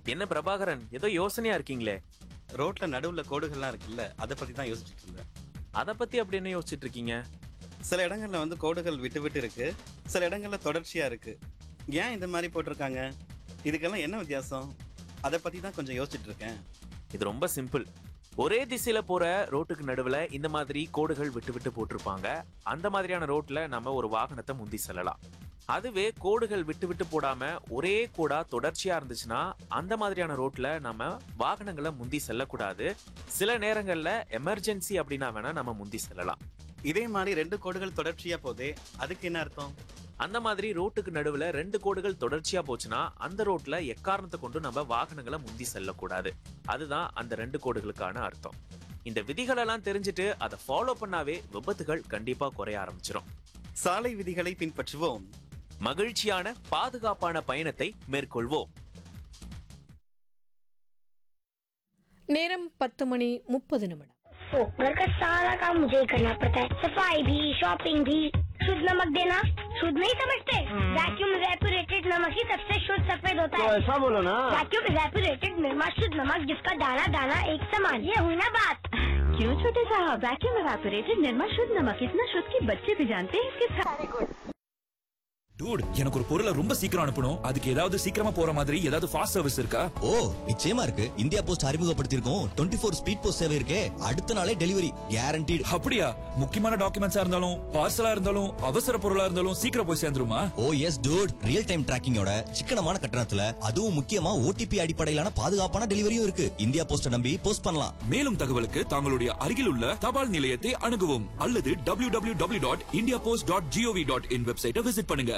என்ன பிரபாகரன் ஏதோ யோசனையா இருக்கீங்களே ரோட்ல நடுவுல கோடுகள்லாம் இருக்குல்ல அதை பத்தி தான் யோசிச்சுட்டு இருந்தேன் அத பத்தி அப்படி என்ன யோசிச்சுட்டு இருக்கீங்க சில இடங்கள்ல வந்து கோடுகள் விட்டு விட்டு இருக்கு சில இடங்கள்ல தொடர்ச்சியா இருக்கு ஏன் இந்த மாதிரி போட்டிருக்காங்க இதுக்கெல்லாம் என்ன வித்தியாசம் அதை பத்தி தான் கொஞ்சம் யோசிச்சுட்டு இருக்கேன் இது ரொம்ப சிம்பிள் ஒரே திசையில போற ரோட்டுக்கு நடுவுல இந்த மாதிரி கோடுகள் விட்டு விட்டு போட்டிருப்பாங்க அந்த மாதிரியான ரோட்ல நம்ம ஒரு வாகனத்தை முந்தி செல்லலாம் அதுவே கோடுகள் விட்டு விட்டு போடாம ஒரே கோடா தொடர்ச்சியா இருந்துச்சுன்னா அந்த மாதிரியான ரோட்ல நம்ம வாகனங்களை முந்தி செல்லக்கூடாது சில நேரங்கள்ல எமர்ஜென்சி அப்படின்னா வேணா நம்ம முந்தி செல்லலாம் இதே மாதிரி ரெண்டு கோடுகள் தொடர்ச்சியா போதே அதுக்கு என்ன அர்த்தம் அந்த மாதிரி ரோட்டுக்கு நடுவுல ரெண்டு கோடுகள் தொடர்ச்சியா போச்சுன்னா அந்த ரோட்ல எக்காரணத்தை கொண்டு நம்ம வாகனங்களை முந்தி செல்லக்கூடாது அதுதான் அந்த ரெண்டு கோடுகளுக்கான அர்த்தம் இந்த விதிகளெல்லாம் தெரிஞ்சுட்டு அதை ஃபாலோ பண்ணாவே விபத்துகள் கண்டிப்பா குறைய ஆரம்பிச்சிடும் சாலை விதிகளை பின்பற்றுவோம் மகிழ்ச்சியான பாதுகாப்பான பயணத்தை மேற்கொள்வோம் நேரம் பத்து மணி முப்பது நிமிடம் ओ, घर का सारा काम मुझे ही करना पड़ता है सफाई भी शॉपिंग भी शुद्ध नमक देना शुद्ध नहीं समझते वैक्यूम रेपुरेटेड नमक ही सबसे शुद्ध सफेद होता है ऐसा बोलो ना वैक्यूम रेपुरेटेड निर्मा शुद्ध नमक जिसका दाना दाना एक समान ये हुई ना बात क्यों छोटे साहब वैक्यूम एवापोरेटेड निर्मा शुद्ध नमक इतना शुद्ध कि बच्चे भी जानते हैं इसके सारे गुण டூட் எனக்கு ஒரு பொருளை ரொம்ப சீக்கிரம் அனுப்பணும் அதுக்கு ஏதாவது சீக்கிரமா போற மாதிரி ஏதாவது ஃபாஸ்ட் சர்வீஸ் இருக்கா ஓ நிச்சயமா இருக்கு இந்தியா போஸ்ட் அறிமுகப்படுத்தியிருக்கோம் டுவெண்ட்டி ஃபோர் ஸ்பீட் போஸ்ட் சேவை இருக்கே அடுத்த நாளே டெலிவரி கேரண்டீடு அப்படியா முக்கியமான டாக்குமெண்ட்ஸா இருந்தாலும் பார்சலா இருந்தாலும் அவசர பொருளா இருந்தாலும் சீக்கிரம் போய் சேர்ந்துருமா oh yes dude real time டிராக்கிங்கோட சிக்கனமான கட்டணத்துல அதுவும் முக்கியமா ஓடிபி அடிப்படையிலான பாதுகாப்பான டெலிவரியும் இருக்கு இந்தியா போஸ்ட நம்பி போஸ்ட் பண்ணலாம் மேலும் தகவலுக்கு தங்களுடைய அருகில் உள்ள தபால் நிலையத்தை அணுகவும் அல்லது W W W dot India post dot GOV dot in வெப்சைட்டை விசிட் பண்ணுங்க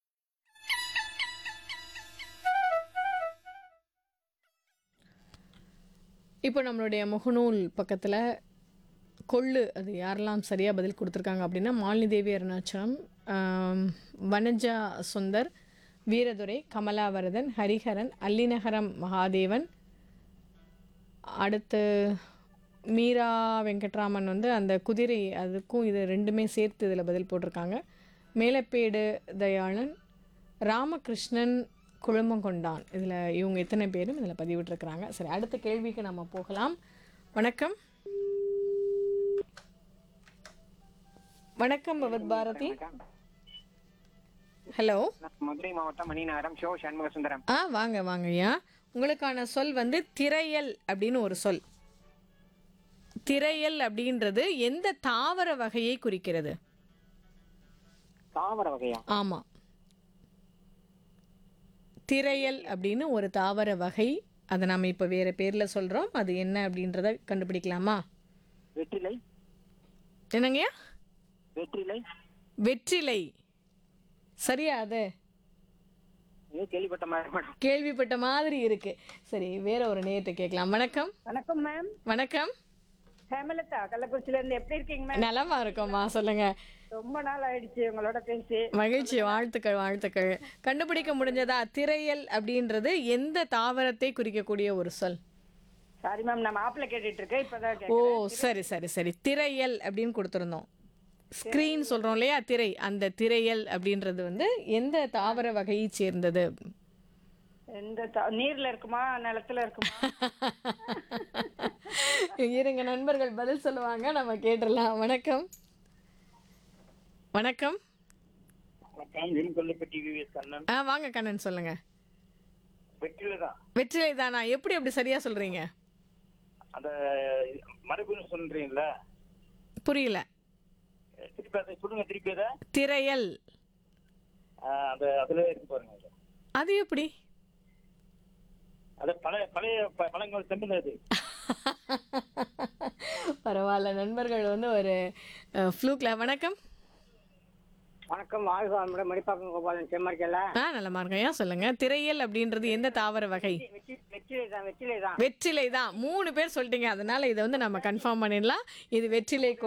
இப்போ நம்மளுடைய முகநூல் பக்கத்தில் கொள்ளு அது யாரெல்லாம் சரியாக பதில் கொடுத்துருக்காங்க அப்படின்னா மாலினி தேவி அருணாச்சலம் ஆம், வனஜா சுந்தர் வீரதுரை கமலாவரதன் ஹரிஹரன் அல்லிநகரம் மகாதேவன் அடுத்து மீரா வெங்கட்ராமன் வந்து அந்த குதிரை அதுக்கும் இது ரெண்டுமே சேர்த்து இதில் பதில் போட்டிருக்காங்க மேலப்பேடு தயாளன் ராமகிருஷ்ணன் குழுமங்கொண்டான் இதில் இவங்க எத்தனை பேரும் இதில் பதிவிட்டிருக்கிறாங்க சரி அடுத்த கேள்விக்கு நம்ம போகலாம் வணக்கம் வணக்கம் பவத் பாரதி ஹலோ மதுரை மாவட்டம் மணிநகரம் ஷோ சண்முக சுந்தரம் ஆ வாங்க வாங்க ஐயா உங்களுக்கான சொல் வந்து திரையல் அப்படின்னு ஒரு சொல் திரையல் அப்படின்றது எந்த தாவர வகையை குறிக்கிறது தாவர வகையா ஆமாம் திரையல் அப்படின்னு ஒரு தாவர வகை அதை நம்ம இப்போ வேறு பேரில் சொல்கிறோம் அது என்ன அப்படின்றத கண்டுபிடிக்கலாமா வெற்றிலை என்னங்கய்யா வெற்றிலை வெற்றிலை சரியா அது ஏதோ கேள்விப்பட்ட மாதிரி மேடம் கேள்விப்பட்ட மாதிரி இருக்கு சரி வேற ஒரு நேரத்தை கேட்கலாம் வணக்கம் வணக்கம் மேம் வணக்கம் ஹேமலதா கள்ளக்குறிச்சில இருந்து எப்படி இருக்கீங்க மேம் நலமா இருக்கோம்மா சொல்லுங்க ரொம்ப நாள் ஆயிடுச்சு உங்களோட பேசி மகிழ்ச்சி வாழ்த்துக்கள் வாழ்த்துக்கள் கண்டுபிடிக்க முடிஞ்சதா திரையல் அப்படின்றது எந்த தாவரத்தை குறிக்கக்கூடிய ஒரு சொல் சாரி மேம் நான் மாப்பிள்ள கேட்டுட்டு இருக்கேன் இப்பதான் ஓ கேக்குறேன். சரி சரி சரி திரையல் அப்படின்னு கொடுத்துருந்தோம் ஸ்க்ரீன் சொல்றோம் இல்லையா திரை அந்த திரையல் அப்படின்றது வந்து எந்த தாவர வகையை சேர்ந்தது எந்த த- நீர்ல இருக்குமா நிலத்துல இருக்குமா இருங்க நண்பர்கள் பதில் சொல்லுவாங்க நம்ம கேட்டுடலாம் வணக்கம் வணக்கம் வணக்கம் விரும்பொல்லிப்பட்டி விவிஎஸ் கண்ணன் ஆ வாங்க கண்ணன் சொல்லுங்க வெற்றிலை தான் வெற்றிலை தானா எப்படி அப்படி சரியா சொல்றீங்க அந்த மரபுன்னு சொல்றீங்கல்ல புரியல திருப்பி அதை சொல்லுங்க திருப்பி அதை திரையல் ஆஹ் அந்த அதுல இருக்கு பாருங்க அது. அது எப்படி அது பழைய பழைய ப- பழங்கள் செம்புனது பரவாயில்ல நண்பர்கள் வந்து ஒரு ஃப்ளூக்ல வணக்கம் வணக்கம் வாழ்க மேடம் மணிப்பாக்கம் கோபாலன் செம்மறிக்கல ஆ நல்லமா இருக்கேன் ஏன் சொல்லுங்க திரையல் அப்படின்றது எந்த தாவர வகை வெற்றிலை தான் வெற்றிலை தான் வெற்றிலை தான் மூணு பேர் சொல்லிட்டீங்க அதனால இதை வந்து நம்ம கன்ஃபார்ம் பண்ணிடலாம் இது வெற்றிலை